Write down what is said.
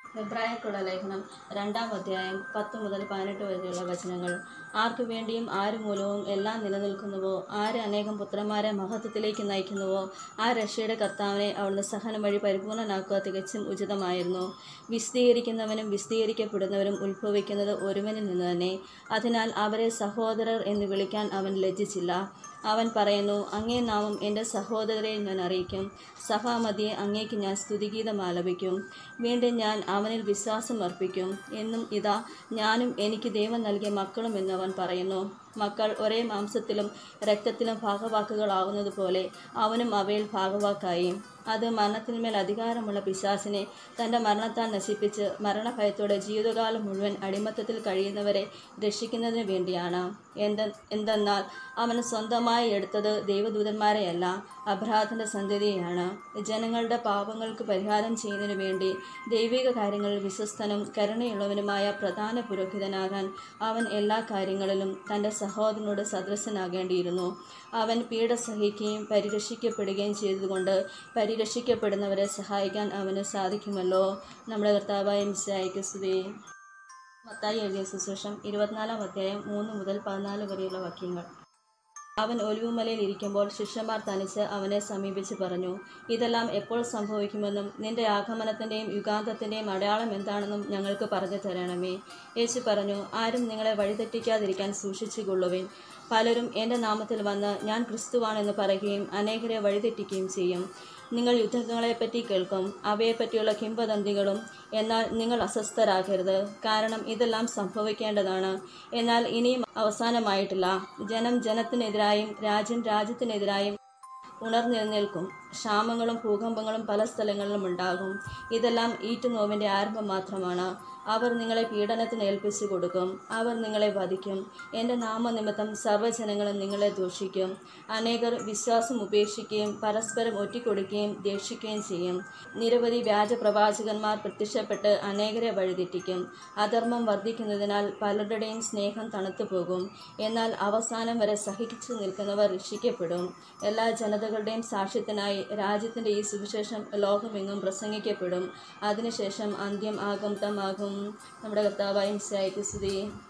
എബ്രായർക്കുള്ള ലേഖനം രണ്ടാം അധ്യായം പത്ത് മുതൽ പതിനെട്ട് വരെയുള്ള വചനങ്ങൾ ആർക്കു വേണ്ടിയും ആര് മൂലവും എല്ലാം നിലനിൽക്കുന്നുവോ ആര് അനേകം പുത്രന്മാരെ മഹത്വത്തിലേക്ക് നയിക്കുന്നുവോ ആ രക്ഷയുടെ കർത്താവിനെ അവിടുന്ന് സഹനം വഴി പരിപൂർണനാക്കുക തികച്ചും ഉചിതമായിരുന്നു വിശദീകരിക്കുന്നവനും വിശദീകരിക്കപ്പെടുന്നവരും ഉത്ഭവിക്കുന്നത് ഒരുവനിൽ നിന്ന് തന്നെ അതിനാൽ അവരെ സഹോദരർ എന്ന് വിളിക്കാൻ അവൻ ലജ്ജിച്ചില്ല അവൻ പറയുന്നു അങ്ങേ നാമം എൻ്റെ സഹോദരരെ ഞാൻ അറിയിക്കും സഭാമതിയെ അങ്ങേക്ക് ഞാൻ സ്തുതിഗീതം ആലപിക്കും വീണ്ടും ഞാൻ അവനിൽ വിശ്വാസം അർപ്പിക്കും എന്നും ഇതാ ഞാനും എനിക്ക് ദൈവം നൽകിയ മക്കളും എന്ന് അവൻ പറയുന്നു മക്കൾ ഒരേ മാംസത്തിലും രക്തത്തിലും ഭാഗവാക്കുകളാവുന്നത് പോലെ അവനും അവയിൽ ഭാഗവാക്കായി അത് മരണത്തിന്മേൽ അധികാരമുള്ള പിശാസിനെ തൻ്റെ മരണത്താൽ നശിപ്പിച്ച് മരണഭയത്തോടെ ജീവിതകാലം മുഴുവൻ അടിമത്തത്തിൽ കഴിയുന്നവരെ രക്ഷിക്കുന്നതിന് വേണ്ടിയാണ് എന്ത എന്തെന്നാൽ അവൻ സ്വന്തമായി എടുത്തത് ദൈവദൂതന്മാരെയല്ല അബ്രാഹത്തിൻ്റെ സന്തതിയെയാണ് ജനങ്ങളുടെ പാപങ്ങൾക്ക് പരിഹാരം ചെയ്യുന്നതിനു വേണ്ടി ദൈവിക കാര്യങ്ങളിൽ വിശ്വസ്തനും കരുണയുള്ളവനുമായ പ്രധാന പുരോഹിതനാകാൻ അവൻ എല്ലാ കാര്യങ്ങളിലും തൻ്റെ സഹോദരനോട് സദൃശനാകേണ്ടിയിരുന്നു അവൻ പീഡ സഹിക്കുകയും പരിരക്ഷിക്കപ്പെടുകയും ചെയ്തതുകൊണ്ട് പരിരക്ഷിക്കപ്പെടുന്നവരെ സഹായിക്കാൻ അവന് സാധിക്കുമല്ലോ നമ്മുടെ കർത്താവായ മിസ്സായിക്ക് സ്തുതി മത്തായി എഴുതിയ സുശേഷം ഇരുപത്തിനാലാം അധ്യായം മൂന്ന് മുതൽ പതിനാല് വരെയുള്ള വാക്യങ്ങൾ അവൻ ഒലിവുമലയിൽ ഇരിക്കുമ്പോൾ ശിഷ്യന്മാർ തനിച്ച് അവനെ സമീപിച്ച് പറഞ്ഞു ഇതെല്ലാം എപ്പോൾ സംഭവിക്കുമെന്നും നിന്റെ ആഗമനത്തിൻ്റെയും യുഗാന്തത്തിൻ്റെയും അടയാളം എന്താണെന്നും ഞങ്ങൾക്ക് പറഞ്ഞു തരണമേ യേശു പറഞ്ഞു ആരും നിങ്ങളെ വഴിതെറ്റിക്കാതിരിക്കാൻ സൂക്ഷിച്ചുകൊള്ളുവിൻ പലരും എൻ്റെ നാമത്തിൽ വന്ന് ഞാൻ ക്രിസ്തുവാണെന്ന് പറയുകയും അനേകരെ വഴിതെറ്റിക്കുകയും ചെയ്യും നിങ്ങൾ യുദ്ധങ്ങളെപ്പറ്റി കേൾക്കും അവയെപ്പറ്റിയുള്ള കിംവദന്തികളും എന്നാൽ നിങ്ങൾ അസ്വസ്ഥരാകരുത് കാരണം ഇതെല്ലാം സംഭവിക്കേണ്ടതാണ് എന്നാൽ ഇനിയും അവസാനമായിട്ടില്ല ജനം ജനത്തിനെതിരായും രാജ്യം രാജ്യത്തിനെതിരായും ഉണർന്നെഴുന്നേൽക്കും ക്ഷാമങ്ങളും ഭൂകമ്പങ്ങളും പല സ്ഥലങ്ങളിലും ഉണ്ടാകും ഇതെല്ലാം ഈറ്റുനോവിൻ്റെ ആരംഭം മാത്രമാണ് അവർ നിങ്ങളെ പീഡനത്തിന് ഏൽപ്പിച്ചു കൊടുക്കും അവർ നിങ്ങളെ വധിക്കും എൻ്റെ നാമനിമിത്തം സർവ്വജനങ്ങളും നിങ്ങളെ ദൂഷിക്കും അനേകർ വിശ്വാസം ഉപേക്ഷിക്കുകയും പരസ്പരം ഒറ്റിക്കൊടുക്കുകയും ദേഷിക്കുകയും ചെയ്യും നിരവധി വ്യാജ പ്രവാചകന്മാർ പ്രത്യക്ഷപ്പെട്ട് അനേകരെ വഴിതെറ്റിക്കും അധർമ്മം വർദ്ധിക്കുന്നതിനാൽ പലരുടെയും സ്നേഹം തണുത്തു പോകും എന്നാൽ അവസാനം വരെ സഹിച്ചു നിൽക്കുന്നവർ രക്ഷിക്കപ്പെടും എല്ലാ ജനതകളുടെയും സാക്ഷ്യത്തിനായി രാജ്യത്തിൻ്റെ ഈ സുവിശേഷം ലോകമെങ്ങും പ്രസംഗിക്കപ്പെടും അതിനുശേഷം അന്ത്യം ആഗന്തമാകും നമ്മുടെ കർത്താവായ മിസ്സായിട്ട് സ്തുതി